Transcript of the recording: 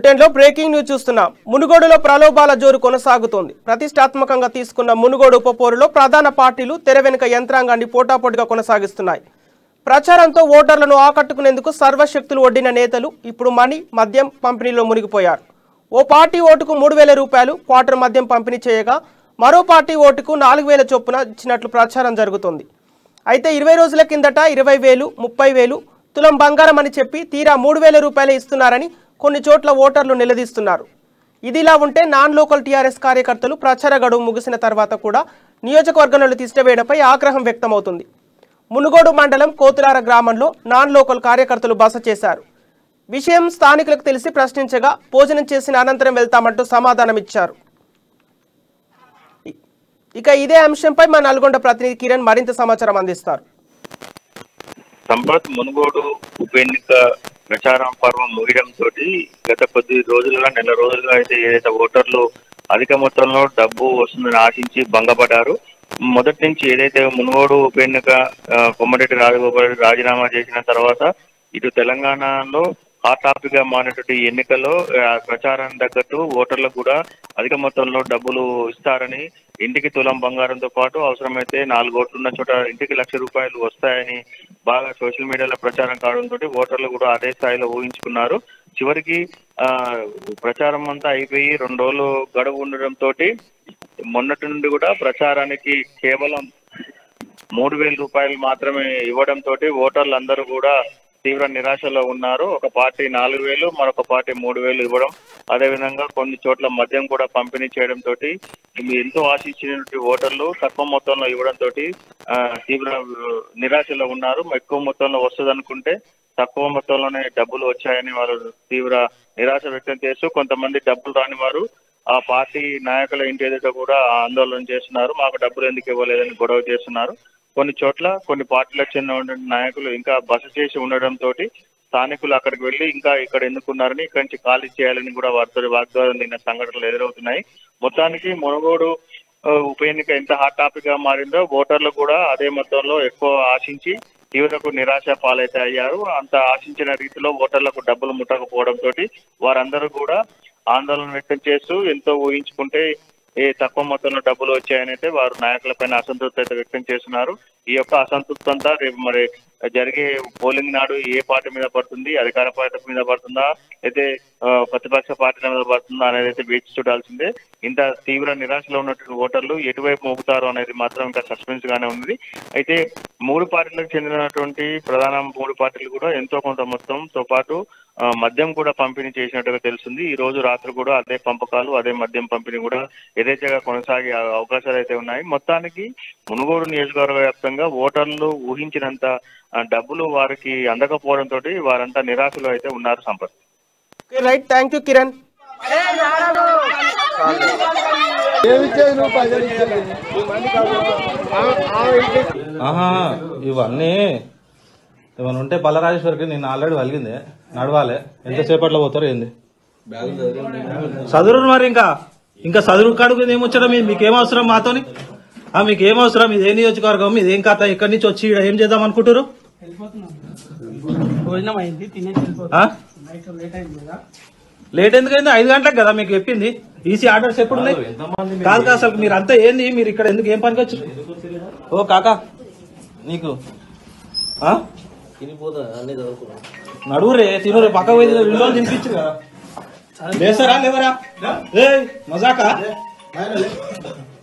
Bulletin లో breaking news చూస్తున్నాం మునుగోడులో ప్రలోభాల జోరు కొనసాగుతోంది ప్రతిష్టాత్మకంగా తీసుకున్న మునుగోడు ఉప పోరులో ప్రధాన పార్టీలు తెర వెనుక యంత్రాంగాన్ని పోటాపోటీగా కొనసాగిస్తున్నాయి ప్రచారంతో ఓటర్లను ఆకట్టుకునేందుకు సర్వశక్తులు ఒడ్డిన నేతలు ఇప్పుడు మణి మద్యం పంపిణీలో మునిగిపోయారు ఓ పార్టీ ఓటుకు మూడు వేల రూపాయలు క్వార్టర్ మద్యం పంపిణీ చేయగా మరో పార్టీ ఓటుకు నాలుగు వేల చొప్పున ఇచ్చినట్లు ప్రచారం జరుగుతోంది అయితే ఇరవై రోజుల కిందట ఇరవై వేలు ముప్పై వేలు తులం బంగారం అని చెప్పి తీరా మూడు వేల రూపాయలు ఇస్తున్నారని కొన్ని చోట్ల ఓటర్లు నిలదీస్తున్నారు ఇదిలా ఉంటే నాన్ లోకల్ టీఆర్ఎస్ కార్యకర్తలు ప్రచార గడువు ముగిసిన తర్వాత కూడా నియోజకవర్గంలో తీసివేయడంపై ఆగ్రహం వ్యక్తమవుతుంది మునుగోడు మండలం కోతులార గ్రామంలో నాన్ లోకల్ కార్యకర్తలు బస చేశారు విషయం స్థానికులకు తెలిసి ప్రశ్నించగా భోజనం చేసిన అనంతరం వెళ్తామంటూ సమాధానమిచ్చారు ఇ- ఇక ఇదే అంశంపై మా నల్గొండ ప్రతినిధి కిరణ్ మరింత సమాచారం అందిస్తారు సంపత్ మునుగోడు ఉప ఎన్నిక ప్రచారం పర్వం ముగియడంతో గత కొద్ది రోజులుగా నెల రోజులుగా అయితే ఏదైతే ఓటర్లు అధిక మొత్తంలో డబ్బు వస్తుందని ఆశించి భంగపడ్డారు మొదటి నుంచి ఏదైతే మునుగోడు ఉప ఎన్నిక ఆ, కొమ్మరెడ్డి రాజగోపాల్ రెడ్డి రాజీనామా చేసిన తర్వాత ఇటు తెలంగాణలో హాట్ టాపిక్ గా మారినటువంటి ఈ ఎన్నికల్లో ఆ, ప్రచారం తగ్గట్టు ఓటర్లకు కూడా అధిక మొత్తంలో డబ్బులు ఇస్తారని ఇంటికి తులం బంగారంతో పాటు అవసరమైతే నాలుగు ఓట్లు ఉన్న చోట ఇంటికి లక్ష రూపాయలు వస్తాయని బాగా సోషల్ మీడియాలో ప్రచారం కావడంతో ఓటర్లు కూడా అదే స్థాయిలో ఊహించుకున్నారు చివరికి ఆ ప్రచారం అంతా అయిపోయి రెండు రోజులు గడువు ఉండడంతో మొన్నటి నుండి కూడా ప్రచారానికి కేవలం మూడు వేల రూపాయలు మాత్రమే ఇవ్వడంతో ఓటర్లు అందరూ కూడా తీవ్ర నిరాశలో ఉన్నారు ఒక పార్టీ నాలుగు వేలు మరొక పార్టీ మూడు వేలు ఇవ్వడం అదేవిధంగా కొన్ని చోట్ల మద్యం కూడా పంపిణీ చేయడం తోటి ఎంతో ఆశించినటువంటి ఓటర్లు తక్కువ మొత్తంలో ఇవ్వడంతో తీవ్ర ఆ, నిరాశలో ఉన్నారు ఎక్కువ మొత్తంలో వస్తుంది అనుకుంటే తక్కువ మొత్తంలోనే డబ్బులు వచ్చాయని వారు తీవ్ర నిరాశ వ్యక్తం చేస్తూ కొంతమంది డబ్బులు రాని వారు ఆ పార్టీ నాయకుల ఇంటి ఎదుట కూడా ఆందోళన చేస్తున్నారు మాకు డబ్బులు ఎందుకు ఇవ్వలేదని గొడవ చేస్తున్నారు కొన్ని చోట్ల కొన్ని పార్టీలకు చెందిన నాయకులు ఇంకా బస చేసి ఉండడంతో స్థానికులు అక్కడికి వెళ్ళి ఇంకా ఇక్కడ ఎందుకున్నారని ఇక్కడి నుంచి ఖాళీ చేయాలని కూడా వారితో వాగ్వాదం నిన్న సంఘటనలు ఎదురవుతున్నాయి మొత్తానికి మునుగోడు ఆ, ఉప ఎన్నిక ఎంత హాట్ టాపిక్ గా మారిందో ఓటర్లు కూడా అదే మొత్తంలో ఎక్కువ ఆశించి తీవ్రకు నిరాశ పాలైతే అయ్యారు అంత ఆశించిన రీతిలో ఓటర్లకు డబ్బులు ముట్టకపోవడంతో వారందరూ కూడా ఆందోళన వ్యక్తం చేస్తూ ఎంతో ఊహించుకుంటే ఏ తక్కువ మొత్తంలో డబ్బులు వచ్చాయని అయితే వారు నాయకులపైన అసంతృప్తి అయితే వ్యక్తం చేస్తున్నారు ఈ యొక్క అసంతృప్తి అంతా రేపు మరి జరిగే పోలింగ్ నాడు ఏ పార్టీ మీద పడుతుంది అధికార పార్టీ మీద పడుతుందా అయితే ఆ, ప్రతిపక్ష పార్టీల మీద పడుతుందా అనేది అయితే వేచి చూడాల్సిందే ఇంత తీవ్ర నిరాశలో ఉన్నటువంటి ఓటర్లు ఎటువైపు మోగుతారు అనేది మాత్రం ఇంకా సస్పెన్స్ గానే ఉంది అయితే మూడు పార్టీలకు చెందినటువంటి ప్రధాన మూడు పార్టీలు కూడా ఎంతో కొంత మొత్తంతో పాటు ఆ, మద్యం కూడా పంపిణీ చేసినట్టుగా తెలుస్తుంది ఈ రోజు రాత్రి కూడా అదే పంపకాలు అదే మద్యం పంపిణీ కూడా యథేచ్ఛగా కొనసాగే అవకాశాలు అయితే ఉన్నాయి మొత్తానికి మునుగోడు నియోజకవర్గ వ్యాప్తంగా ఓటర్లు ఊహించినంత ఆ, డబ్బులు వారికి అందకపోవడంతో వారంతా నిరాశలో అయితే ఉన్నారు Sampath okay right thank you Kiran ఆహా ఇవన్నీ ఏమైనా ఉంటే బలరాజేశ్వరికి నేను ఆల్రెడీ వలిగింది నడవాలి ఎంతసేపట్లో పోతారు ఏంది చదువు మరి ఇంకా ఇంకా చదువు కడుగు ఏమొచ్చడం మీకు ఏం అవసరం మాతోని ఆ మీకు ఏం అవసరం ఇది ఏ నియోజకవర్గం ఇది ఏం కథ ఇక్కడి నుంచి వచ్చి ఈడ ఏం చేద్దాం అనుకుంటారు భోజనం అయింది తినేసి వెళ్ళిపోతాం ఆ? నైట్ లేట్ అయింది కదా లేట్ ఎందుకైంది ఐదు గంటలకు కదా మీకు చెప్పింది ఈసీ ఆర్డర్స్ ఎప్పుడు ఉన్నాయి కాదు కాదు అసలు మీరు అంతా ఏంది మీరు ఇక్కడ ఎందుకు ఏం పనికి వచ్చారు ఓ కాకా నీకు ఆ? నడువురే తినురే పక్క పోయి రెండు రోజులు తినిపించు కదా లేస్తారా లేవరా ఏ మజాకా